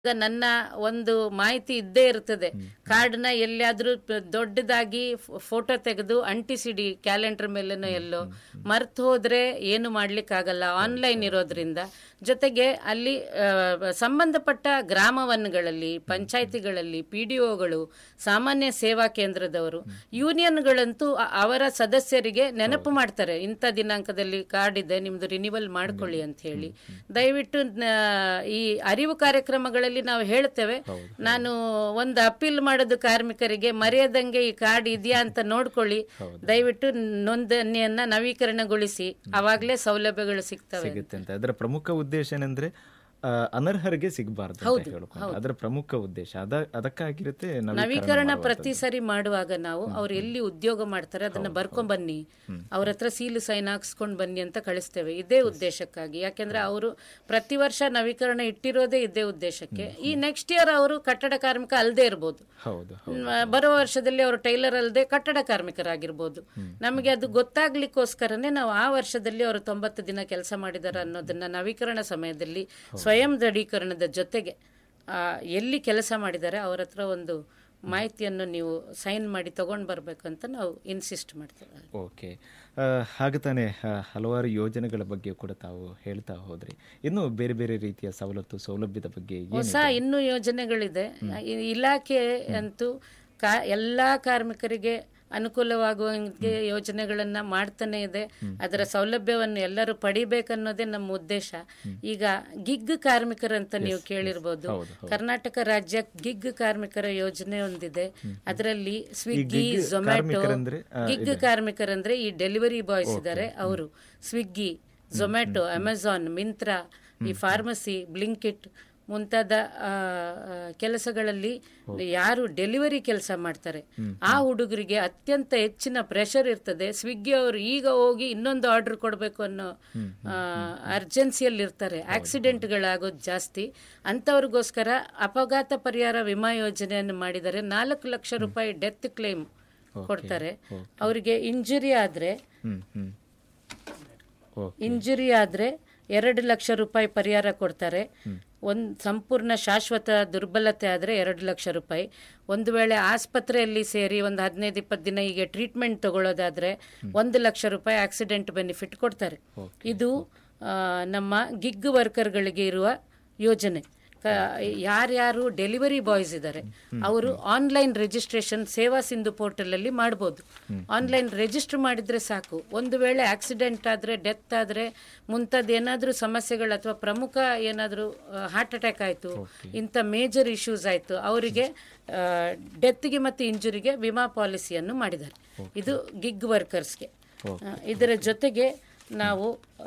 ಈಗ ನನ್ನ ಒಂದು ಮಾಹಿತಿ ಇದ್ದೇ ಇರ್ತದೆ ಕಾರ್ಡ್ನ ಎಲ್ಲಿಯಾದ್ರೂ ಪ- ದೊಡ್ಡದಾಗಿ ಫೋಟೋ ತೆಗೆದು ಅಂಟಿಸಿಡಿ ಕ್ಯಾಲೆಂಡರ್ ಮೇಲೆನೋ ಎಲ್ಲೋ ಮರ್ತು ಹೋದ್ರೆ ಏನು ಮಾಡ್ಲಿಕ್ಕಾಗಲ್ಲ ಆನ್ಲೈನ್ ಇರೋದ್ರಿಂದ ಜೊತೆಗೆ ಅಲ್ಲಿ ಆ, ಸಂಬಂಧಪಟ್ಟ ಗ್ರಾಮವನ್ಗಳಲ್ಲಿ ಪಂಚಾಯಿತಿಗಳಲ್ಲಿ ಪಿ ಡಿ ಒಗಳು ಸಾಮಾನ್ಯ ಸೇವಾ ಕೇಂದ್ರದವರು ಯೂನಿಯನ್ಗಳಂತೂ ಅ- ಅವರ ಸದಸ್ಯರಿಗೆ ನೆನಪು ಮಾಡ್ತಾರೆ ಇಂಥ ದಿನಾಂಕದಲ್ಲಿ ಕಾರ್ಡ್ ಇದೆ ನಿಮ್ದು ರಿನಿವಲ್ ಮಾಡ್ಕೊಳ್ಳಿ ಅಂತ ಹೇಳಿ ದಯವಿಟ್ಟು ನ- ಈ ಅರಿವು ಕಾರ್ಯಕ್ರಮಗಳಲ್ಲಿ ನಾವು ಹೇಳ್ತೇವೆ ನಾನು ಒಂದು ಅಪೀಲ್ ಮಾಡೋದು ಕಾರ್ಮಿಕರಿಗೆ ಮರೆಯದಂಗೆ ಈ ಕಾರ್ಡ್ ಇದೆಯಾ ಅಂತ ನೋಡ್ಕೊಳ್ಳಿ ದಯವಿಟ್ಟು ನೋಂದಣಿಯನ್ನ ನವೀಕರಣಗೊಳಿಸಿ ಅವಾಗ್ಲೇ ಸೌಲಭ್ಯಗಳು ಸಿಗ್ತವೆ ಸಿಗುತ್ತೆ ಅಂತ ಅದರ ಪ್ರಮುಖ ಉದ್ದೇಶ ಏನಂದ್ರೆ ಆ, ಅನರ್ಹರಿಗೆ ಸಿಗಬಾರ್ದು ಅಂತ ಹೇಳ್ಕೊಂಡು ಅದರ ಪ್ರಮುಖ ಉದ್ದೇಶ ಅದ ಅದಕ್ಕಾಗಿರುತ್ತೆ ನವೀಕರಣ ನವೀಕರಣ ಮಾಡುವಂಥದ್ದು. ಪ್ರತಿ ಸರಿ ಮಾಡುವಾಗ ನಾವು ಅವ್ರು ಎಲ್ಲಿ ಉದ್ಯೋಗ ಮಾಡ್ತಾರೆ ಅದನ್ನ ಬರ್ಕೊಂಡ್ ಬನ್ನಿ ಅವ್ರ ಹತ್ರ ಸೀಲು ಸೈನ್ ಹಾಕ್ಸ್ಕೊಂಡ್ ಬನ್ನಿ ಅಂತ ಕಳಿಸ್ತೇವೆ ಇದೇ ಉದ್ದೇಶಕ್ಕಾಗಿ ಯಾಕೆಂದ್ರೆ ಅವರು ಪ್ರತಿ ವರ್ಷ ನವೀಕರಣ ಇಟ್ಟಿರೋದೇ ಇದೇ ಉದ್ದೇಶಕ್ಕೆ ಈ ನೆಕ್ಸ್ಟ್ ಇಯರ್ ಅವರು ಕಟ್ಟಡ ಕಾರ್ಮಿಕ ಅಲ್ಲದೆ ಇರ್ಬೋದು ಹೌದು ಮ್, ಬರೋ ವರ್ಷದಲ್ಲಿ ಅವರು ಟೈಲರ್ ಅಲ್ಲದೆ ಕಟ್ಟಡ ಕಾರ್ಮಿಕರಾಗಿರ್ಬೋದು ನಮಗೆ ಅದು ಗೊತ್ತಾಗ್ಲಿಕ್ಕೋಸ್ಕರನೇ ನಾವು ಆ ವರ್ಷದಲ್ಲಿ ಅವರು ತೊಂಬತ್ತು ದಿನ ಕೆಲಸ ಮಾಡಿದ್ದಾರೆ ಅನ್ನೋದನ್ನ ನವೀಕರಣ ಸಮಯದಲ್ಲಿ ಸ್ವಯಂ ದೃಢೀಕರಣದ ಜೊತೆಗೆ ಆ, ಎಲ್ಲಿ ಕೆಲಸ ಮಾಡಿದ್ದಾರೆ ಅವ್ರ ಹತ್ರ ಒಂದು ಮಾಹಿತಿಯನ್ನು ನೀವು ಸೈನ್ ಮಾಡಿ ತಗೊಂಡ್ ಬರ್ಬೇಕು ಅಂತ ನಾವು ಇನ್ಸಿಸ್ಟ್ ಮಾಡ್ತೇವೆ ಓಕೆ ಆ, ಹಾಗೆ ತಾನೇ ಆ, ಹಲವಾರು ಯೋಜನೆಗಳ ಬಗ್ಗೆ ಕೂಡ ತಾವು ಹೇಳ್ತಾ ಹೋದ್ರಿ ಇನ್ನು ಬೇರೆ ಬೇರೆ ರೀತಿಯ ಸವಲತ್ತು ಸೌಲಭ್ಯದ ಬಗ್ಗೆ ಏನು ಹೊಸ ಇನ್ನೂ ಯೋಜನೆಗಳಿದೆ ಈ ಇಲಾಖೆ ಅಂತೂ ಕಾ ಎಲ್ಲಾ ಕಾರ್ಮಿಕರಿಗೆ ಅನುಕೂಲವಾಗುವಂಗೆ ಯೋಜನೆಗಳನ್ನ ಮಾಡ್ತಾನೆ ಇದೆ ಅದರ ಸೌಲಭ್ಯವನ್ನು ಎಲ್ಲರೂ ಪಡಿಬೇಕನ್ನೋದೇ ನಮ್ಮ ಉದ್ದೇಶ ಈಗ ಗಿಗ್ ಕಾರ್ಮಿಕರಂತ ನೀವು ಕೇಳಿರ್ಬೋದು ಕರ್ನಾಟಕ ರಾಜ್ಯ ಗಿಗ್ ಕಾರ್ಮಿಕರ ಯೋಜನೆ ಒಂದಿದೆ ಅದರಲ್ಲಿ ಸ್ವಿಗ್ಗಿ ಝೊಮ್ಯಾಟೊ ಕಾರ್ಮಿಕರಂದ್ರೆ, ಗಿಗ್ ಕಾರ್ಮಿಕರಂದ್ರೆ ಈ ಡೆಲಿವರಿ ಬಾಯ್ಸ್ ಇದ್ದಾರೆ ಅವರು ಸ್ವಿಗ್ಗಿ ಝೊಮ್ಯಾಟೊ ಅಮೆಝಾನ್ ಮಿಂತ್ರಾ ಈ ಫಾರ್ಮಸಿ ಬ್ಲಿಂಕಿಟ್ ಮುಂತಾದ ಆ, ಆ, ಕೆಲಸಗಳಲ್ಲಿ ಯಾರು ಡೆಲಿವರಿ ಕೆಲಸ ಮಾಡ್ತಾರೆ ಆ ಹುಡುಗರಿಗೆ ಅತ್ಯಂತ ಹೆಚ್ಚಿನ ಪ್ರೆಷರ್ ಇರ್ತದೆ ಸ್ವಿಗ್ಗಿ ಅವರು ಈಗ ಹೋಗಿ ಇನ್ನೊಂದು ಆರ್ಡರ್ ಕೊಡಬೇಕು ಅನ್ನೋ ಅರ್ಜೆನ್ಸಿಯಲ್ಲಿ ಇರ್ತಾರೆ ಆಕ್ಸಿಡೆಂಟ್ಗಳಾಗೋದು ಜಾಸ್ತಿ ಅಂಥವ್ರಿಗೋಸ್ಕರ ಅಪಘಾತ ಪರಿಹಾರ ವಿಮಾ ಯೋಜನೆಯನ್ನು ಮಾಡಿದರೆ ನಾಲ್ಕು ಲಕ್ಷ ರೂಪಾಯಿ ಡೆತ್ ಕ್ಲೇಮ್ ಕೊಡ್ತಾರೆ ಅವರಿಗೆ ಇಂಜುರಿ ಆದ್ರೆ ಹ್ಮ್ ಹ್ಮ್ ಓಕೆ ಇಂಜುರಿ ಆದ್ರೆ ಎರಡು ಲಕ್ಷ ರೂಪಾಯಿ ಪರಿಹಾರ ಕೊಡ್ತಾರೆ ಒಂದ್ ಸಂಪೂರ್ಣ ಶಾಶ್ವತ ದುರ್ಬಲತೆ ಆದ್ರೆ ಎರಡು ಲಕ್ಷ ರೂಪಾಯಿ ಒಂದು ವೇಳೆ ಆಸ್ಪತ್ರೆಯಲ್ಲಿ ಸೇರಿ ಒಂದು ಹದಿನೈದು ಇಪ್ಪತ್ತು ದಿನ ಈಗ ಟ್ರೀಟ್ಮೆಂಟ್ ತಗೊಳ್ಳೋದಾದ್ರೆ ಒಂದು ಲಕ್ಷ ರೂಪಾಯಿ ಆಕ್ಸಿಡೆಂಟ್ ಬೆನಿಫಿಟ್ ಕೊಡ್ತಾರೆ ಇದು ಆ, ನಮ್ಮ ಗಿಗ್ ವರ್ಕರ್ಗಳಿಗೆ ಇರುವ ಯೋಜನೆ ಕ- ಯಾರ್ಯಾರು ಡೆಲಿವರಿ ಬಾಯ್ಸ್ ಇದ್ದಾರೆ ಅವರು ಆನ್ಲೈನ್ ರಿಜಿಸ್ಟ್ರೇಷನ್ ಸೇವಾ ಸಿಂಧು ಪೋರ್ಟಲ್ ಅಲ್ಲಿ ಮಾಡ್ಬೋದು ಆನ್ಲೈನ್ ರಿಜಿಸ್ಟರ್ ಮಾಡಿದ್ರೆ ಸಾಕು ಒಂದು ವೇಳೆ ಆಕ್ಸಿಡೆಂಟ್ ಆದ್ರೆ ಡೆತ್ ಆದ್ರೆ ಮುಂತಾದ ಏನಾದ್ರೂ ಸಮಸ್ಯೆಗಳು ಅಥವಾ ಪ್ರಮುಖ ಏನಾದ್ರೂ ಹಾರ್ಟ್ ಅಟ್ಯಾಕ್ ಆಯ್ತು ಇಂಥ ಮೇಜರ್ ಇಶ್ಯೂಸ್ ಆಯ್ತು ಅವರಿಗೆ ಡೆತ್ಗೆ ಮತ್ತು ಇಂಜುರಿಗೆ ವಿಮಾ ಪಾಲಿಸಿಯನ್ನು ಮಾಡಿದ್ದಾರೆ ಇದು ಗಿಗ್ ವರ್ಕರ್ಸ್ಗೆ ಇದರ ಜೊತೆಗೆ ನಾವು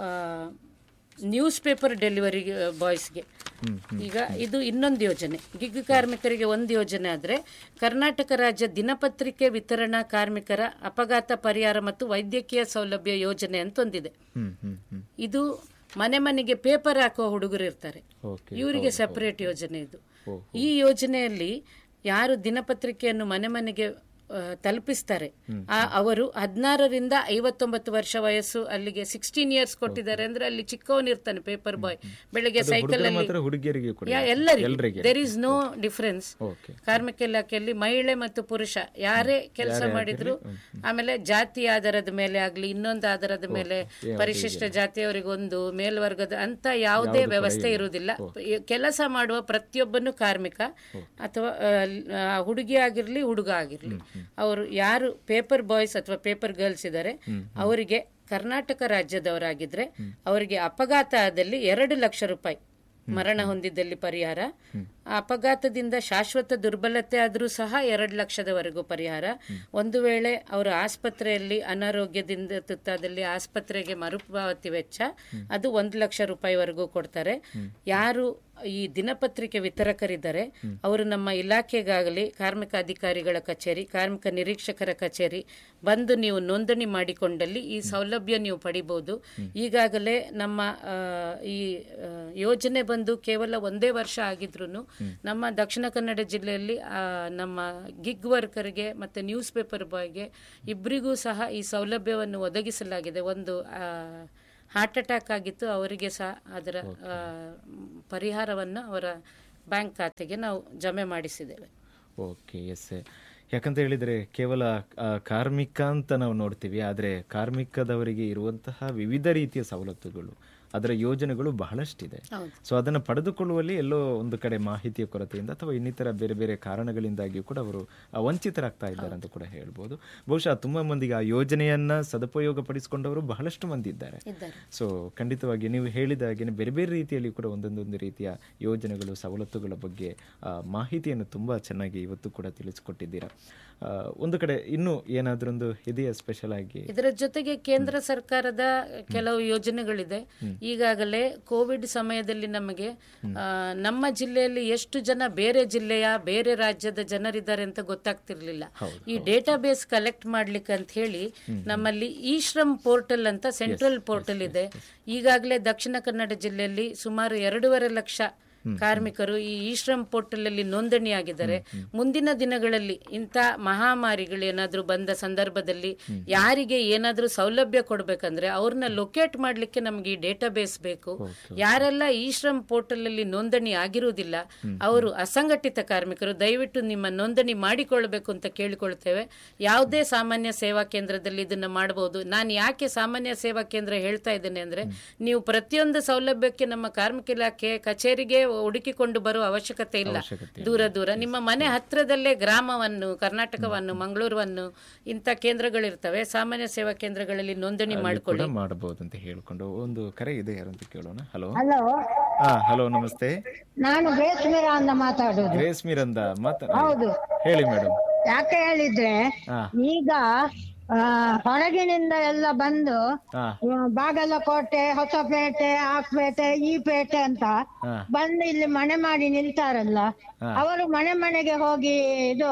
ನ್ಯೂಸ್ ಪೇಪರ್ ಡೆಲಿವರಿ ಬಾಯ್ಸ್ಗೆ ಈಗ ಇದು ಇನ್ನೊಂದು ಯೋಜನೆ ಗಿಗ್ ಕಾರ್ಮಿಕರಿಗೆ ಒಂದು ಯೋಜನೆ ಆದರೆ ಕರ್ನಾಟಕ ರಾಜ್ಯ ದಿನಪತ್ರಿಕೆ ವಿತರಣಾ ಕಾರ್ಮಿಕರ ಅಪಘಾತ ಪರಿಹಾರ ಮತ್ತು ವೈದ್ಯಕೀಯ ಸೌಲಭ್ಯ ಯೋಜನೆ ಅಂತ ಒಂದಿದೆ ಹ್ಮ್ ಹ್ಮ್ ಹ್ಮ್ ಇದು ಮನೆ ಮನೆಗೆ ಪೇಪರ್ ಹಾಕುವ ಹುಡುಗರು ಇರ್ತಾರೆ ಓಕೆ ಇವರಿಗೆ ಸಪರೇಟ್ ಯೋಜನೆ ಇದು ಈ ಯೋಜನೆಯಲ್ಲಿ ಯಾರು ದಿನಪತ್ರಿಕೆಯನ್ನು ಮನೆ ಮನೆಗೆ ಆ, ತಲುಪಿಸ್ತಾರೆ ಆ ಅವರು ಹದಿನಾರರಿಂದ ಐವತ್ತೊಂಬತ್ತು ವರ್ಷ ವಯಸ್ಸು ಅಲ್ಲಿಗೆ ಸಿಕ್ಸ್ಟೀನ್ ಇಯರ್ಸ್ ಕೊಟ್ಟಿದ್ದಾರೆ ಅಂದ್ರೆ ಅಲ್ಲಿ ಚಿಕ್ಕವನಿರ್ತಾನೆ ಪೇಪರ್ ಬಾಯ್ ಬೆಳಗ್ಗೆ ಸೈಕಲ್ ಹುಡುಗರ ಅಲ್ಲಿ ಮಾತ್ರ ಹುಡುಗಿಯರಿಗೆ ಕೂಡ ಯಾ- ಎಲ್ಲರಿಗೂ ಎಲ್ರಿಗೆ there is no difference okay ಕಾರ್ಮಿಕ ಇಲಾಖೆಯಲ್ಲಿ ಮಹಿಳೆ ಮತ್ತು ಪುರುಷ ಯಾರೇ ಕೆಲಸ ಮಾಡಿದ್ರು ಆಮೇಲೆ ಜಾತಿ ಆಧಾರದ ಮೇಲೆ ಆಗ್ಲಿ ಇನ್ನೊಂದು ಆಧಾರದ ಮೇಲೆ ಪರಿಶಿಷ್ಟ ಜಾತಿಯವರಿಗೆ ಒಂದು ಮೇಲ್ವರ್ಗದ ಅಂತ ಯಾವುದೇ ವ್ಯವಸ್ಥೆ ಇರುವುದಿಲ್ಲ ಈ ಕೆಲಸ ಮಾಡುವ ಪ್ರತಿಯೊಬ್ಬನು ಕಾರ್ಮಿಕ ಅಥವಾ ಆ, ಹುಡುಗಿ ಆಗಿರ್ಲಿ ಹುಡುಗ ಆಗಿರ್ಲಿ ಅವರು ಯಾರು ಪೇಪರ್ ಬಾಯ್ಸ್ ಅಥವಾ ಪೇಪರ್ ಗರ್ಲ್ಸ್ ಇದ್ದಾರೆ ಅವರಿಗೆ ಕರ್ನಾಟಕ ರಾಜ್ಯದವರಾಗಿದ್ರೆ ಅವರಿಗೆ ಅಪಘಾತ ಆದಲ್ಲಿ ಎರಡು ಲಕ್ಷ ರೂಪಾಯಿ ಮರಣ ಹೊಂದಿದ್ದಲ್ಲಿ ಪರಿಹಾರ ಆ ಅಪಘಾತದಿಂದ ಶಾಶ್ವತ ದುರ್ಬಲತೆ ಆದರೂ ಸಹ ಎರಡು ಲಕ್ಷದವರೆಗೂ ಪರಿಹಾರ ಒಂದು ವೇಳೆ ಅವರು ಆಸ್ಪತ್ರೆಯಲ್ಲಿ ಅನಾರೋಗ್ಯದಿಂದ ತುತ್ತಾದಲ್ಲಿ ಆಸ್ಪತ್ರೆಗೆ ಮರುಪಾವತಿ ವೆಚ್ಚ ಅದು ಒಂದು ಲಕ್ಷ ರೂಪಾಯಿವರೆಗೂ ಕೊಡ್ತಾರೆ ಯಾರು ಈ ದಿನಪತ್ರಿಕೆ ವಿತರಕರಿದ್ದಾರೆ ಅವರು ನಮ್ಮ ಇಲಾಖೆಗಾಗಲಿ ಕಾರ್ಮಿಕ ಅಧಿಕಾರಿಗಳ ಕಚೇರಿ ಕಾರ್ಮಿಕ ನಿರೀಕ್ಷಕರ ಕಚೇರಿ ಬಂದು ನೀವು ನೋಂದಣಿ ಮಾಡಿಕೊಂಡಲ್ಲಿ ಈ ಸೌಲಭ್ಯ ನೀವು ಪಡಿಬಹುದು ಈಗಾಗಲೇ ನಮ್ಮ ಆ, ಈ ಆ, ಯೋಜನೆ ಬಂದು ಕೇವಲ ಒಂದೇ ವರ್ಷ ಆಗಿದ್ರು ನಮ್ಮ ದಕ್ಷಿಣ ಕನ್ನಡ ಜಿಲ್ಲೆಯಲ್ಲಿ ಆ, ನಮ್ಮ ಗಿಗ್ ವರ್ಕರ್ಗೆ ಮತ್ತೆ ನ್ಯೂಸ್ ಪೇಪರ್ ಬಾಯ್ಗೆ ಇಬ್ಬರಿಗೂ ಸಹ ಈ ಸೌಲಭ್ಯವನ್ನು ಒದಗಿಸಲಾಗಿದೆ ಒಂದು ಆ, ಹಾರ್ಟ್ ಅಟ್ಯಾಕ್ ಆಗಿತ್ತು ಅವರಿಗೆ ಸಹ ಅದರ ಆ, ಪರಿಹಾರವನ್ನು ಅವರ ಬ್ಯಾಂಕ್ ಖಾತೆಗೆ ನಾವು ಜಮೆ ಮಾಡಿಸಿದ್ದೇವೆ ಓಕೆ ಎಸ್ ಯಾಕಂತ ಹೇಳಿದರೆ ಕೇವಲ ಆ, ಕಾರ್ಮಿಕ ಅಂತ ನಾವು ನೋಡ್ತೀವಿ ಆದರೆ ಕಾರ್ಮಿಕದವರಿಗೆ ಇರುವಂತಹ ವಿವಿಧ ರೀತಿಯ ಸವಲತ್ತುಗಳು ಅದರ ಯೋಜನೆಗಳು ಬಹಳಷ್ಟಿದೆ ಹೌದು. ಸೊ ಅದನ್ನು ಪಡೆದುಕೊಳ್ಳುವಲ್ಲಿ ಎಲ್ಲೋ ಒಂದು ಕಡೆ ಮಾಹಿತಿಯ ಕೊರತೆಯಿಂದ ಅಥವಾ ಇನ್ನಿತರ ಬೇರೆ ಬೇರೆ ಕಾರಣಗಳಿಂದಾಗಿಯೂ ಕೂಡ ಅವರು ಆ, ವಂಚಿತರಾಗ್ತಾ ಇದ್ದಾರೆ ಅಂತ ಕೂಡ ಹೇಳ್ಬೋದು ಬಹುಶಃ ತುಂಬ ಮಂದಿಗೆ ಆ ಯೋಜನೆಯನ್ನ ಸದುಪಯೋಗ ಪಡಿಸಿಕೊಂಡವರು ಬಹಳಷ್ಟು ಮಂದಿ ಇದ್ದಾರೆ ಇದ್ದಾರೆ ಸೊ ಖಂಡಿತವಾಗಿ ನೀವು ಹೇಳಿದ ಹಾಗೆಯೇ ಬೇರೆ ಬೇರೆ ರೀತಿಯಲ್ಲಿ ಕೂಡ ಒಂದೊಂದೊಂದು ರೀತಿಯ ಯೋಜನೆಗಳು ಸವಲತ್ತುಗಳ ಬಗ್ಗೆ ಆ, ಮಾಹಿತಿಯನ್ನು ತುಂಬ ಚೆನ್ನಾಗಿ ಇವತ್ತು ಕೂಡ ತಿಳಿಸಿಕೊಟ್ಟಿದ್ದೀರಾ ಆ, ಒಂದು ಕಡೆ ಇನ್ನೂ ಏನಾದ್ರೊಂದು ಇದೆಯಾ ಸ್ಪೆಷಲ್ ಆಗಿ ಇದರ ಜೊತೆಗೆ ಕೇಂದ್ರ ಸರ್ಕಾರದ ಕೆಲವು ಯೋಜನೆಗಳಿದೆ ಈಗಾಗಲೇ ಕೋವಿಡ್ ಸಮಯದಲ್ಲಿ ನಮಗೆ ಆ, ನಮ್ಮ ಜಿಲ್ಲೆಯಲ್ಲಿ ಎಷ್ಟು ಜನ ಬೇರೆ ಜಿಲ್ಲೆಯ ಬೇರೆ ರಾಜ್ಯದ ಜನರಿದ್ದಾರೆ ಅಂತ ಗೊತ್ತಾಗ್ತಿರ್ಲಿಲ್ಲ ಈ ಡೇಟಾ ಬೇಸ್ ಕಲೆಕ್ಟ್ ಮಾಡ್ಲಿಕ್ಕೆ ಅಂತ ಹೇಳಿ ನಮ್ಮಲ್ಲಿ ಇ ಶ್ರಮ್ ಪೋರ್ಟಲ್ ಅಂತ ಸೆಂಟ್ರಲ್ ಪೋರ್ಟಲ್ ಇದೆ ಈಗಾಗಲೇ ದಕ್ಷಿಣ ಕನ್ನಡ ಜಿಲ್ಲೆಯಲ್ಲಿ ಸುಮಾರು ಎರಡೂವರೆ ಲಕ್ಷ ಕಾರ್ಮಿಕರು ಈ ಇ ಶ್ರಮ್ ಪೋರ್ಟಲ್ ಅಲ್ಲಿ ನೋಂದಣಿಯಾಗಿದ್ದಾರೆ ಮುಂದಿನ ದಿನಗಳಲ್ಲಿ ಇಂಥ ಮಹಾಮಾರಿಗಳು ಏನಾದ್ರೂ ಬಂದ ಸಂದರ್ಭದಲ್ಲಿ ಯಾರಿಗೆ ಏನಾದ್ರೂ ಸೌಲಭ್ಯ ಕೊಡ್ಬೇಕಂದ್ರೆ ಅವ್ರನ್ನ ಲೊಕೇಟ್ ಮಾಡ್ಲಿಕ್ಕೆ ನಮ್ಗೆ ಈ ಡೇಟಾ ಬೇಸ್ ಬೇಕು ಯಾರೆಲ್ಲ ಇ ಶ್ರಮ್ ಪೋರ್ಟಲ್ ಅಲ್ಲಿ ನೋಂದಣಿ ಆಗಿರುವುದಿಲ್ಲ ಅವರು ಅಸಂಘಟಿತ ಕಾರ್ಮಿಕರು ದಯವಿಟ್ಟು ನಿಮ್ಮ ನೋಂದಣಿ ಮಾಡಿಕೊಳ್ಬೇಕು ಅಂತ ಕೇಳಿಕೊಳ್ತೇವೆ ಯಾವುದೇ ಸಾಮಾನ್ಯ ಸೇವಾ ಕೇಂದ್ರದಲ್ಲಿ ಇದನ್ನ ಮಾಡಬಹುದು ನಾನು ಯಾಕೆ ಸಾಮಾನ್ಯ ಸೇವಾ ಕೇಂದ್ರ ಹೇಳ್ತಾ ಇದ್ದೇನೆ ಅಂದ್ರೆ ನೀವು ಪ್ರತಿಯೊಂದು ಸೌಲಭ್ಯಕ್ಕೆ ನಮ್ಮ ಕಾರ್ಮಿಕ ಇಲಾಖೆ ಕಚೇರಿಗೆ ಹುಡುಕಿಕೊಂಡು ಬರುವ ಅವಶ್ಯಕತೆ ಇಲ್ಲ ದೂರ ದೂರ ನಿಮ್ಮ ಮನೆ ಹತ್ರದಲ್ಲೇ ಗ್ರಾಮವನ್ನು ಕರ್ನಾಟಕವನ್ನು ಮಂಗಳೂರನ್ನು ಇಂಥ ಕೇಂದ್ರಗಳಿರ್ತವೆ ಸಾಮಾನ್ಯ ಸೇವಾ ಕೇಂದ್ರಗಳಲ್ಲಿ ನೋಂದಣಿ ಮಾಡಿಕೊಳ್ಳಿ ಕೂಡ ಮಾಡಬಹುದು ಅಂತ ಹೇಳ್ಕೊಂಡು ಒಂದು ಕರೆ ಇದೆ ಯಾರು ಅಂತ ಕೇಳೋಣ ಹಲೋ ಹಲೋ ಹಾ ಹಲೋ ನಮಸ್ತೆ ನಾನು ಗ್ರೇಸ್ಮಿರಾ ಅಂತ ಮಾತಾಡುದು ಗ್ರೇಸ್ ಮೀರಂದ ಮಾತಾಡ ಹೌದು ಹೇಳಿ ಮೇಡಮ್ ಯಾಕೆ ಹೇಳಿದ್ರೆ ಹಾ ಈಗ ಆ, ಹೊರಗಿನಿಂದ ಎಲ್ಲ ಬಂದು ಹಾ ಆ, ಬಾಗಲಕೋಟೆ ಹೊಸಪೇಟೆ ಆಕ್ಪೇಟೆ ಈ ಪೇಟೆ ಅಂತ ಹಾ ಬಂದು ಇಲ್ಲಿ ಮನೆ ಮಾಡಿ ನಿಲ್ತಾರಲ್ಲ ಅವರು ಮನೆ ಮನೆಗೆ ಹೋಗಿ ಇದು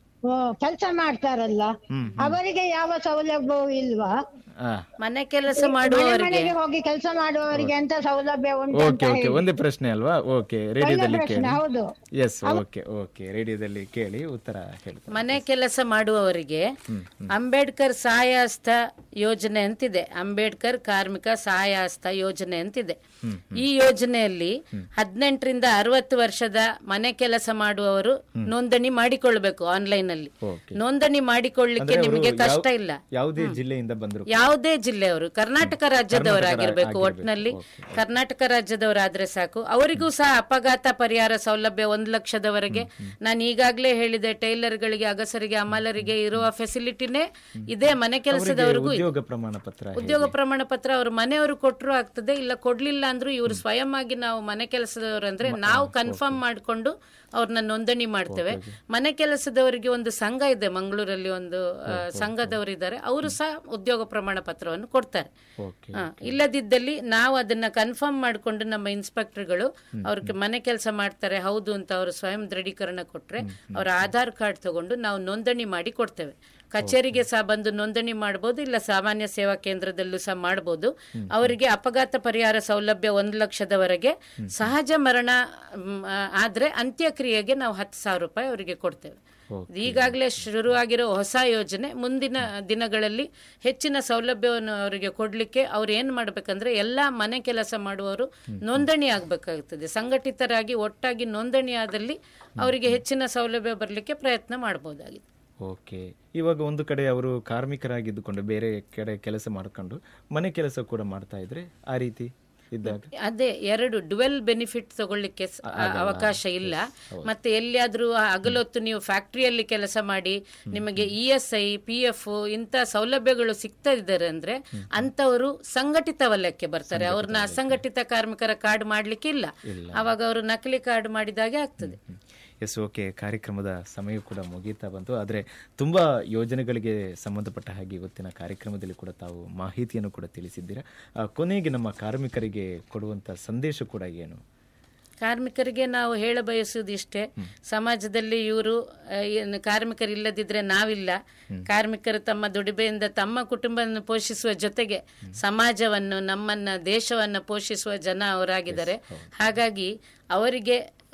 ಕೆಲಸ ಮಾಡ್ತಾರಲ್ಲ ಹ್ಮ್ ಅವರಿಗೆ ಯಾವ ಸೌಲಭ್ಯವೂ ಇಲ್ವಾ ಹಾ ಮನೆ ಕೆಲಸ ಮನೆ ಮಾಡುವವರಿಗೆ ಮನೆಗೆ ಹೋಗಿ ಕೆಲಸ ಮಾಡುವವರಿಗೆ ಎಂತ ಸೌಲಭ್ಯ ಉಂಟು ಓಕೆ ಓಕೆ ಒಂದೇ ಪ್ರಶ್ನೆ ಅಲ್ವಾ ಓಕೆ ರೇಡಿಯೋದಲ್ಲಿ ಪ್ರಶ್ನೆ ಕೇಳಿ ಹೌದು ಎಸ್ ಓಕೆ ಓಕೆ ರೇಡಿಯೋದಲ್ಲಿ ಕೇಳಿ ಉತ್ತರ ಹೇಳ್ತಾರೆ ಮನೆ ಕೆಲಸ ಮಾಡುವವರಿಗೆ ಅಂಬೇಡ್ಕರ್ ಸಹಾಯಹಸ್ತ ಯೋಜನೆ ಅಂತಿದೆ ಅಂಬೇಡ್ಕರ್ ಕಾರ್ಮಿಕ ಸಹಾಯಹಸ್ತ ಯೋಜನೆ ಅಂತಿದೆ ಈ ಯೋಜನೆಯಲ್ಲಿ ಹದಿನೆಂಟರಿಂದ ಅರವತ್ತು ವರ್ಷದ ಮನೆ ಕೆಲಸ ಮಾಡುವವರು ನೋಂದಣಿ ಮಾಡಿಕೊಳ್ಬೇಕು ಆನ್ಲೈನ್ ಅಲ್ಲಿ ಓಕೆ ನೋಂದಣಿ ಮಾಡಿಕೊಳ್ಳಿಕ್ಕೆ ನಿಮಗೆ ಕಷ್ಟ ಇಲ್ಲ ಯಾವುದೇ ಜಿಲ್ಲೆಯಿಂದ ಬಂದ್ರು ಯಾವುದೇ ಜಿಲ್ಲೆಯವರು ಕರ್ನಾಟಕ ರಾಜ್ಯದವರಾಗಿರ್ಬೇಕು ಒಟ್ಟಿನಲ್ಲಿ ಕರ್ನಾಟಕ ರಾಜ್ಯದವರಾದ್ರೆ ಸಾಕು ಅವರಿಗೂ ಸಹ ಅಪಘಾತ ಪರಿಹಾರ ಸೌಲಭ್ಯ ಒಂದು ಲಕ್ಷದವರೆಗೆ ನಾನು ಈಗಾಗಲೇ ಹೇಳಿದೆ ಟೈಲರ್ಗಳಿಗೆ ಅಗಸರಿಗೆ ಅಮಲರಿಗೆ ಇರುವ ಫೆಸಿಲಿಟಿನೇ ಇದೇ ಮನೆ ಕೆಲಸದವರಿಗೂ ಇದೆ. ಉದ್ಯೋಗ ಪ್ರಮಾಣ ಪತ್ರ ಉದ್ಯೋಗ ಪ್ರಮಾಣ ಪತ್ರ ಅವ್ರ ಮನೆಯವರು ಕೊಟ್ಟರು ಆಗ್ತದೆ ಇಲ್ಲ ಕೊಡ್ಲಿಲ್ಲ ಅಂದ್ರೂ ಇವರು ಸ್ವಯಂ ಆಗಿ ನಾವು ಮನೆ ಕೆಲಸದವರು ಅಂದ್ರೆ ನಾವು ಕನ್ಫರ್ಮ್ ಮಾಡಿಕೊಂಡು ಅವ್ರನ್ನ ನೋಂದಣಿ ಮಾಡ್ತೇವೆ ಮನೆ ಕೆಲಸದವರಿಗೆ ಒಂದು ಸಂಘ ಇದೆ ಮಂಗಳೂರಲ್ಲಿ ಒಂದು ಆ, ಸಂಘದವರಿದ್ದಾರೆ ಅವರು ಸಹ ಉದ್ಯೋಗ ಪ್ರಮಾಣ ಪತ್ರವನ್ನು ಕೊಡ್ತಾರೆ ಓಕೆ ಆ, ಇಲ್ಲದಿದ್ದಲ್ಲಿ ನಾವು ಅದನ್ನ ಕನ್ಫರ್ಮ್ ಮಾಡಿಕೊಂಡು ನಮ್ಮ ಇನ್ಸ್ಪೆಕ್ಟರ್ಗಳು ಅವ್ರಿಗೆ ಮನೆ ಕೆಲಸ ಮಾಡ್ತಾರೆ ಹೌದು ಅಂತ ಅವರು ಸ್ವಯಂ ದೃಢೀಕರಣ ಕೊಟ್ರೆ ಅವರ ಆಧಾರ್ ಕಾರ್ಡ್ ತಗೊಂಡು ನಾವು ನೋಂದಣಿ ಮಾಡಿ ಕೊಡ್ತೇವೆ ಕಚೇರಿಗೆ ಸಹ ಬಂದು ನೋಂದಣಿ ಮಾಡಬಹುದು ಇಲ್ಲ ಸಾಮಾನ್ಯ ಸೇವಾ ಕೇಂದ್ರದಲ್ಲೂ ಸಹ ಮಾಡಬಹುದು ಅವರಿಗೆ ಅಪಘಾತ ಪರಿಹಾರ ಸೌಲಭ್ಯ ಒಂದು ಲಕ್ಷದವರೆಗೆ ಸಹಜ ಮರಣ ಮ್, ಆ, ಆದ್ರೆ ಅಂತ್ಯಕ್ರಿಯೆಗೆ ನಾವು ಹತ್ತು ಸಾವಿರ ರೂಪಾಯಿ ಅವರಿಗೆ ಕೊಡ್ತೇವೆ ಇದು ಈಗಾಗಲೇ ಶುರುವಾಗಿರೋ ಹೊಸ ಯೋಜನೆ ಮುಂದಿನ ದಿನಗಳಲ್ಲಿ ಹೆಚ್ಚಿನ ಸೌಲಭ್ಯವನ್ನು ಅವರಿಗೆ ಕೊಡ್ಲಿಕ್ಕೆ ಅವ್ರು ಏನ್ ಮಾಡ್ಬೇಕಂದ್ರೆ ಎಲ್ಲಾ ಮನೆ ಕೆಲಸ ಮಾಡುವವರು ನೋಂದಣಿ ಆಗ್ಬೇಕಾಗ್ತದೆ ಸಂಘಟಿತರಾಗಿ ಒಟ್ಟಾಗಿ ನೋಂದಣಿ ಆದಲ್ಲಿ ಅವರಿಗೆ ಹೆಚ್ಚಿನ ಸೌಲಭ್ಯ ಬರಲಿಕ್ಕೆ ಪ್ರಯತ್ನ ಮಾಡಬಹುದಾಗಿದೆ ಓಕೆ ಇವಾಗ ಒಂದು ಕಡೆ ಅವರು ಕಾರ್ಮಿಕರಾಗಿದ್ದುಕೊಂಡು ಬೇರೆ ಕಡೆ ಕೆಲಸ ಮಾಡ್ಕೊಂಡು ಮನೆ ಕೆಲಸ ಕೂಡ ಮಾಡ್ತಾ ಇದ್ರೆ ಆ ರೀತಿ ಇದ್ದಾಗ ಅದೇ ಎರಡು ಡುವೆಲ್ ಬೆನಿಫಿಟ್ ತಗೊಳ್ಳಿಕ್ಕೆ ಸ- ಅವಕಾಶ ಇಲ್ಲ ಮತ್ತೆ ಎಲ್ಲಿಯಾದ್ರೂ ಹಗಲೊತ್ತು ನೀವು ಫ್ಯಾಕ್ಟರಿಯಲ್ಲಿ ಕೆಲಸ ಮಾಡಿ ನಿಮಗೆ E S I P F ಇಂಥ ಸೌಲಭ್ಯಗಳು ಸಿಗ್ತಾ ಇದ್ದಾರೆ ಅಂದ್ರೆ ಅಂತವರು ಸಂಘಟಿತ ವಲಯಕ್ಕೆ ಬರ್ತಾರೆ ಅವ್ರನ್ನ ಅಸಂಘಟಿತ ಕಾರ್ಮಿಕರ ಕಾರ್ಡ್ ಮಾಡ್ಲಿಕ್ಕೆ ಇಲ್ಲ ಅವಾಗ ಅವರು ನಕಲಿ ಕಾರ್ಡ್ ಮಾಡಿದಾಗೆ ಆಗ್ತದೆ ಎಸ್ ಓಕೆ ಕಾರ್ಯಕ್ರಮದ ಸಮಯ ಕೂಡ ಮುಗೀತಾ ಬಂತು ಆದರೆ ತುಂಬ ಯೋಜನೆಗಳಿಗೆ ಸಂಬಂಧಪಟ್ಟ ಹಾಗೆ ಇವತ್ತಿನ ಕಾರ್ಯಕ್ರಮದಲ್ಲಿ ಕೂಡ ತಾವು ಮಾಹಿತಿಯನ್ನು ಕೂಡ ತಿಳಿಸಿದ್ದೀರಾ ಆ, ಕೊನೆಗೆ ನಮ್ಮ ಕಾರ್ಮಿಕರಿಗೆ ಕೊಡುವಂಥ ಸಂದೇಶ ಕೂಡ ಏನು ಕಾರ್ಮಿಕರಿಗೆ ನಾವು ಹೇಳ ಬಯಸುವುದು ಇಷ್ಟೇ ಸಮಾಜದಲ್ಲಿ ಇವರು ಏನು ಕಾರ್ಮಿಕರಿಲ್ಲದಿದ್ರೆ ನಾವಿಲ್ಲ ಕಾರ್ಮಿಕರು ತಮ್ಮ ದುಡಿಮೆಯಿಂದ ತಮ್ಮ ಕುಟುಂಬವನ್ನು ಪೋಷಿಸುವ ಜೊತೆಗೆ ಸಮಾಜವನ್ನು ನಮ್ಮನ್ನ ದೇಶವನ್ನು ಪೋಷಿಸುವ ಜನ ಅವರಾಗಿದ್ದಾರೆ ಹಾಗಾಗಿ ಅವರಿಗೆ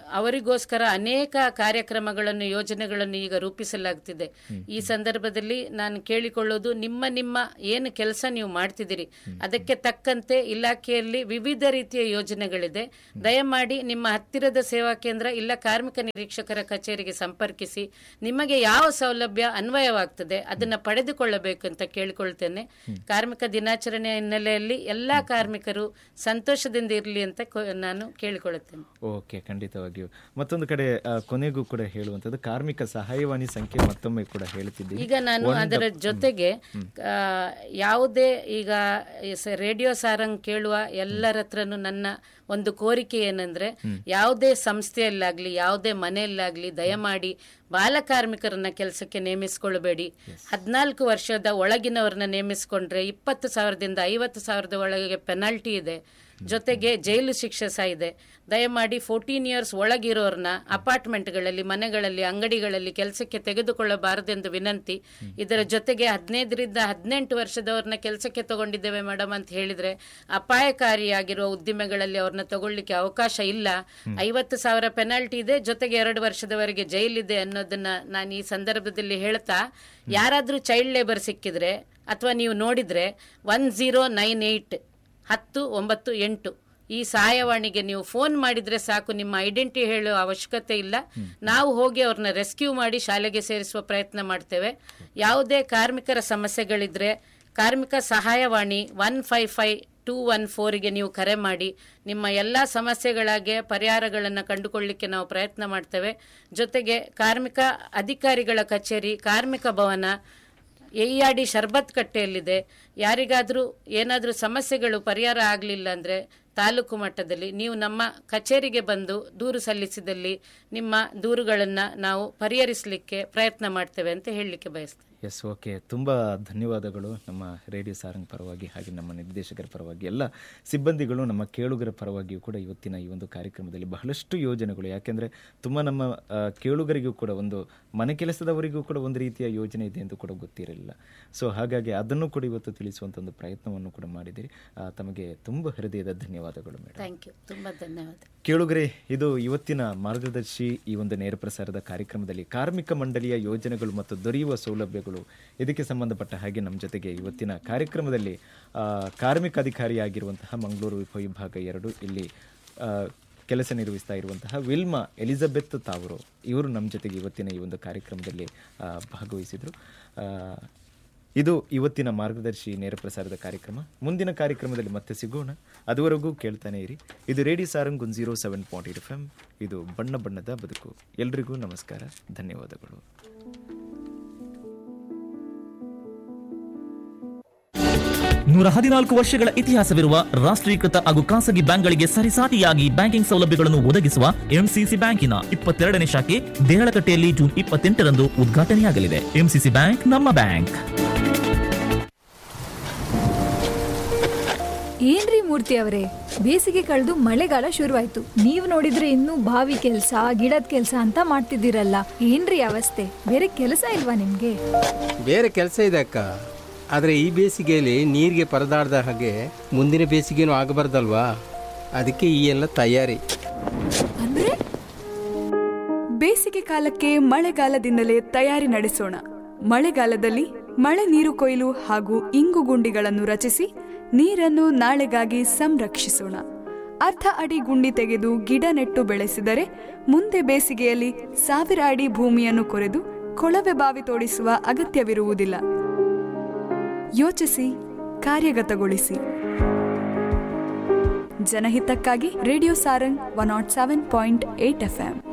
ಅವರಿಗೋಸ್ಕರ ಅನೇಕ ಕಾರ್ಯಕ್ರಮಗಳನ್ನು ಯೋಜನೆಗಳನ್ನು ಈಗ ರೂಪಿಸಲಾಗ್ತಿದೆ ಈ ಸಂದರ್ಭದಲ್ಲಿ ನಾನು ಕೇಳಿಕೊಳ್ಳೋದು ನಿಮ್ಮ ನಿಮ್ಮ ಏನು ಕೆಲಸ ನೀವು ಮಾಡ್ತಿದ್ದೀರಿ ಅದಕ್ಕೆ ತಕ್ಕಂತೆ ಇಲಾಖೆಯಲ್ಲಿ ವಿವಿಧ ರೀತಿಯ ಯೋಜನೆಗಳಿದೆ ದಯಮಾಡಿ ನಿಮ್ಮ ಹತ್ತಿರದ ಸೇವಾ ಕೇಂದ್ರ ಇಲ್ಲ ಕಾರ್ಮಿಕ ನಿರೀಕ್ಷಕರ ಕಚೇರಿಗೆ ಸಂಪರ್ಕಿಸಿ ನಿಮಗೆ ಯಾವ ಸೌಲಭ್ಯ ಅನ್ವಯವಾಗ್ತದೆ ಅದನ್ನ ಪಡೆದುಕೊಳ್ಳಬೇಕು ಅಂತ ಕೇಳಿಕೊಳ್ತೇನೆ ಕಾರ್ಮಿಕ ದಿನಾಚರಣೆಯ ಹಿನ್ನೆಲೆಯಲ್ಲಿ ಎಲ್ಲಾ ಕಾರ್ಮಿಕರು ಸಂತೋಷದಿಂದ ಇರಲಿ ಅಂತ ಕೊ- ನಾನು ಕೇಳಿಕೊಳ್ಳುತ್ತೇನೆ ಓಕೆ ಖಂಡಿತವಾಗಿಯೂ ಮತ್ತೊಂದು ಕಡೆ ಆ, ಕೊನೆಗೂ ಕೂಡ ಹೇಳುವಂಥದ್ದು ಕಾರ್ಮಿಕ ಸಹಾಯವಾಣಿ ಸಂಖ್ಯೆ ಮತ್ತೊಮ್ಮೆ ಕೂಡ ಹೇಳ್ತಿದ್ದೀನಿ ಈಗ ನಾನು ಅದರ ಜೊತೆಗೆ ಆ, ಯಾವುದೇ ಈಗ ಸ- ರೇಡಿಯೋ ಸಾರಂಗ್ ಕೇಳುವ ಎಲ್ಲರ ಹತ್ರನು ನನ್ನ ಒಂದು ಕೋರಿಕೆ ಏನಂದ್ರೆ ಯಾವುದೇ ಸಂಸ್ಥೆಯಲ್ಲಾಗ್ಲಿ ಯಾವುದೇ ಮನೆಯಲ್ಲಾಗ್ಲಿ ದಯಮಾಡಿ ಬಾಲಕಾರ್ಮಿಕರನ್ನ ಕೆಲಸಕ್ಕೆ ನೇಮಿಸಿಕೊಳ್ಳಬೇಡಿ ಹದಿನಾಲ್ಕು ವರ್ಷದ ಒಳಗಿನವರನ್ನ ನೇಮಿಸಿಕೊಂಡ್ರೆ ಇಪ್ಪತ್ತು ಸಾವಿರದಿಂದ ಐವತ್ತು ಸಾವಿರದ ಒಳಗೆ ಪೆನಾಲ್ಟಿ ಇದೆ ಜೊತೆಗೆ ಜೈಲು ಶಿಕ್ಷೆ ಸಹ ಇದೆ ದಯಮಾಡಿ ಫೋರ್ಟೀನ್ ಇಯರ್ಸ್ ಒಳಗಿರೋರ್ನ ಅಪಾರ್ಟ್ಮೆಂಟ್ಗಳಲ್ಲಿ ಮನೆಗಳಲ್ಲಿ ಅಂಗಡಿಗಳಲ್ಲಿ ಕೆಲಸಕ್ಕೆ ತೆಗೆದುಕೊಳ್ಳಬಾರದೆಂದು ವಿನಂತಿ ಇದರ ಜೊತೆಗೆ ಹದಿನೈದರಿಂದ ಹದಿನೆಂಟು ವರ್ಷದವ್ರನ್ನ ಕೆಲಸಕ್ಕೆ ತಗೊಂಡಿದ್ದೇವೆ ಮೇಡಮ್ ಅಂತ ಹೇಳಿದ್ರೆ ಅಪಾಯಕಾರಿಯಾಗಿರುವ ಉದ್ದಿಮೆಗಳಲ್ಲಿ ಅವ್ರನ್ನ ತಗೊಳ್ಳಿಕ್ಕೆ ಅವಕಾಶ ಇಲ್ಲ ಐವತ್ತು ಸಾವಿರ ಪೆನಾಲ್ಟಿ ಇದೆ ಜೊತೆಗೆ ಎರಡು ವರ್ಷದವರೆಗೆ ಜೈಲಿದೆ ಅನ್ನೋದನ್ನ ನಾನು ಈ ಸಂದರ್ಭದಲ್ಲಿ ಹೇಳ್ತಾ ಯಾರಾದ್ರೂ ಚೈಲ್ಡ್ ಲೇಬರ್ ಸಿಕ್ಕಿದ್ರೆ ಅಥವಾ ನೀವು ನೋಡಿದ್ರೆ ಒನ್ ಜೀರೋ ನೈನ್ ಏಯ್ಟ್ ಹತ್ತು ಒಂಬತ್ತು ಎಂಟು ಈ ಸಹಾಯವಾಣಿಗೆ ನೀವು ಫೋನ್ ಮಾಡಿದ್ರೆ ಸಾಕು ನಿಮ್ಮ ಐಡೆಂಟಿ ಹೇಳುವ ಅವಶ್ಯಕತೆ ಇಲ್ಲ ನಾವು ಹೋಗಿ ಅವ್ರನ್ನ ರೆಸ್ಕ್ಯೂ ಮಾಡಿ ಶಾಲೆಗೆ ಸೇರಿಸುವ ಪ್ರಯತ್ನ ಮಾಡ್ತೇವೆ ಯಾವುದೇ ಕಾರ್ಮಿಕರ ಸಮಸ್ಯೆಗಳಿದ್ರೆ ಕಾರ್ಮಿಕ ಸಹಾಯವಾಣಿ one five five two one ಫೋರಿಗೆ ನೀವು ಕರೆ ಮಾಡಿ ನಿಮ್ಮ ಎಲ್ಲ ಸಮಸ್ಯೆಗಳಿಗೆ ಪರಿಹಾರಗಳನ್ನು ಕಂಡುಕೊಳ್ಳಿಕ್ಕೆ ನಾವು ಪ್ರಯತ್ನ ಮಾಡ್ತೇವೆ ಜೊತೆಗೆ ಕಾರ್ಮಿಕ ಅಧಿಕಾರಿಗಳ ಕಚೇರಿ ಕಾರ್ಮಿಕ ಭವನ ಎಇಆರ್ಡಿ ಶರ್ಬತ್ ಕಟ್ಟೆಯಲ್ಲಿದೆ ಯಾರಿಗಾದರೂ ಏನಾದರೂ ಸಮಸ್ಯೆಗಳು ಪರಿಹಾರ ಆಗಲಿಲ್ಲ ಅಂದರೆ ತಾಲೂಕು ಮಟ್ಟದಲ್ಲಿ ನೀವು ನಮ್ಮ ಕಚೇರಿಗೆ ಬಂದು ದೂರು ಸಲ್ಲಿಸಿದಲ್ಲಿ ನಿಮ್ಮ ದೂರುಗಳನ್ನು ನಾವು ಪರಿಹರಿಸಲಿಕ್ಕೆ ಪ್ರಯತ್ನ ಮಾಡ್ತೇವೆ ಅಂತ ಹೇಳಲಿಕ್ಕೆ ಬಯಸ್ತೇನೆ ಎಸ್ ಓಕೆ ತುಂಬ ಧನ್ಯವಾದಗಳು ನಮ್ಮ ರೇಡಿಯೋ ಸಾರಂಗ್ ಪರವಾಗಿ ಹಾಗೆ ನಮ್ಮ ನಿರ್ದೇಶಕರ ಪರವಾಗಿ ಎಲ್ಲ ಸಿಬ್ಬಂದಿಗಳು ನಮ್ಮ ಕೇಳುಗರ ಪರವಾಗಿಯೂ ಕೂಡ ಇವತ್ತಿನ ಈ ಒಂದು ಕಾರ್ಯಕ್ರಮದಲ್ಲಿ ಬಹಳಷ್ಟು ಯೋಜನೆಗಳು ಯಾಕೆಂದರೆ ತುಂಬ ನಮ್ಮ ಆ, ಕೇಳುಗರಿಗೂ ಕೂಡ ಒಂದು ಮನೆ ಕೆಲಸದವರಿಗೂ ಕೂಡ ಒಂದು ರೀತಿಯ ಯೋಜನೆ ಇದೆ ಎಂದು ಕೂಡ ಗೊತ್ತಿರಲಿಲ್ಲ ಸೊ ಹಾಗಾಗಿ ಅದನ್ನು ಕೂಡ ಇವತ್ತು ತಿಳಿಸುವಂಥ ಒಂದು ಪ್ರಯತ್ನವನ್ನು ಕೂಡ ಮಾಡಿದಿರಿ ಆ, ತಮಗೆ ತುಂಬ ಹೃದಯದ ಧನ್ಯವಾದಗಳು ಮೇಡಮ್ ಥ್ಯಾಂಕ್ ಯು ತುಂಬ ಧನ್ಯವಾದ ಕೇಳುಗರೆ ಇದು ಇವತ್ತಿನ ಮಾರ್ಗದರ್ಶಿ ಈ ಒಂದು ನೇರ ಪ್ರಸಾರದ ಕಾರ್ಯಕ್ರಮದಲ್ಲಿ ಕಾರ್ಮಿಕ ಮಂಡಳಿಯ ಯೋಜನೆಗಳು ಮತ್ತು ದೊರೆಯುವ ಸೌಲಭ್ಯಗಳು ಇದಕ್ಕೆ ಸಂಬಂಧಪಟ್ಟ ಹಾಗೆ ನಮ್ಮ ಜೊತೆಗೆ ಇವತ್ತಿನ ಕಾರ್ಯಕ್ರಮದಲ್ಲಿ ಆ, ಕಾರ್ಮಿಕ ಅಧಿಕಾರಿಯಾಗಿರುವಂತಹ ಮಂಗಳೂರು ಉಪವಿಭಾಗ ಎರಡು ಇಲ್ಲಿ ಆ, ಕೆಲಸ ನಿರ್ವಹಿಸ್ತಾ ಇರುವಂತಹ ವಿಲ್ಮಾ ಎಲಿಜಬೆತ್ ತಾವರು ಇವರು ನಮ್ಮ ಜೊತೆಗೆ ಇವತ್ತಿನ ಈ ಒಂದು ಕಾರ್ಯಕ್ರಮದಲ್ಲಿ ಆ, ಭಾಗವಹಿಸಿದರು ಆ, ಇದು ಇವತ್ತಿನ ಮಾರ್ಗದರ್ಶಿ ನೇರ ಪ್ರಸಾರದ ಕಾರ್ಯಕ್ರಮ ಮುಂದಿನ ಕಾರ್ಯಕ್ರಮದಲ್ಲಿ ಮತ್ತೆ ಸಿಗೋಣ ಅದುವರೆಗೂ ಕೇಳ್ತಾನೆ ಇರಿ ಇದು radio Sarang one zero seven point eight F M ಇದು ಬಣ್ಣ ಬಣ್ಣದ ಬದುಕು ಎಲ್ರಿಗೂ ನಮಸ್ಕಾರ ಧನ್ಯವಾದಗಳು ನೂರ ಹದಿನಾಲ್ಕು ವರ್ಷಗಳ ಇತಿಹಾಸವಿರುವ ರಾಷ್ಟ್ರೀಕೃತ ಹಾಗೂ ಖಾಸಗಿ ಬ್ಯಾಂಕ್ಗಳಿಗೆ ಸರಿಸಾಟಿಯಾಗಿ ಬ್ಯಾಂಕಿಂಗ್ ಸೌಲಭ್ಯಗಳನ್ನು ಒದಗಿಸುವ ಎಂಸಿಸಿ ಬ್ಯಾಂಕಿನ ಇಪ್ಪತ್ತೆರಡನೇ ಶಾಖೆ ದೇಹಳಕಟ್ಟೆಯಲ್ಲಿ ಜೂನ್ ಇಪ್ಪತ್ತೆಂಟರಂದು ಉದ್ಘಾಟನೆಯಾಗಲಿದೆ ಎಂಸಿಸಿ ಬ್ಯಾಂಕ್ ನಮ್ಮ ಬ್ಯಾಂಕ್ ಏನ್ರಿ ಮೂರ್ತಿ ಅವರೇ ಬೇಸಿಗೆ ಕಳೆದು ಮಳೆಗಾಲ ಶುರುವಾಯ್ತು ನೀವ್ ನೋಡಿದ್ರೆ ಇನ್ನೂ ಬಾವಿ ಕೆಲ್ಸ ಗಿಡದ ಕೆಲ್ಸ ಅಂತ ಮಾಡ್ತಿದ್ದೀರಲ್ಲ ಏನ್ರಿ ಅವಸ್ಥೆ ಬೇರೆ ಕೆಲಸ ಇಲ್ವಾ ನಿಮ್ಗೆ ಬೇರೆ ಕೆಲಸ ಇದೆ ಅಕ್ಕ ಆದರೆ ಈ ಬೇಸಿಗೆಯಲ್ಲಿ ನೀರಿಗೆ ಪರದಾಡ್ದ ಹಾಗೆ ಮುಂದಿನ ಬೇಸಿಗೆನೂ ಆಗಬಾರ್ದಲ್ವಾ ಅದಕ್ಕೆ ಈ ಎಲ್ಲ ತಯಾರಿ ಅಂದ್ರೆ ಬೇಸಿಗೆ ಕಾಲಕ್ಕೆ ಮಳೆಗಾಲದಿಂದಲೇ ತಯಾರಿ ನಡೆಸೋಣ ಮಳೆಗಾಲದಲ್ಲಿ ಮಳೆ ನೀರು ಕೊಯ್ಲು ಹಾಗೂ ಇಂಗು ಗುಂಡಿಗಳನ್ನು ರಚಿಸಿ ನೀರನ್ನು ನಾಳೆಗಾಗಿ ಸಂರಕ್ಷಿಸೋಣ ಅರ್ಧ ಅಡಿ ಗುಂಡಿ ತೆಗೆದು ಗಿಡ ನೆಟ್ಟು ಬೆಳೆಸಿದರೆ ಮುಂದೆ ಬೇಸಿಗೆಯಲ್ಲಿ ಸಾವಿರ ಅಡಿ ಭೂಮಿಯನ್ನು ಕೊರೆದು ಕೊಳವೆ ಬಾವಿ ತೋಡಿಸುವ ಅಗತ್ಯವಿರುವುದಿಲ್ಲ ಯೋಚಿಸಿ ಕಾರ್ಯಗತಗೊಳಿಸಿ ಜನಹಿತಕ್ಕಾಗಿ radio Sarang one nought seven point eight F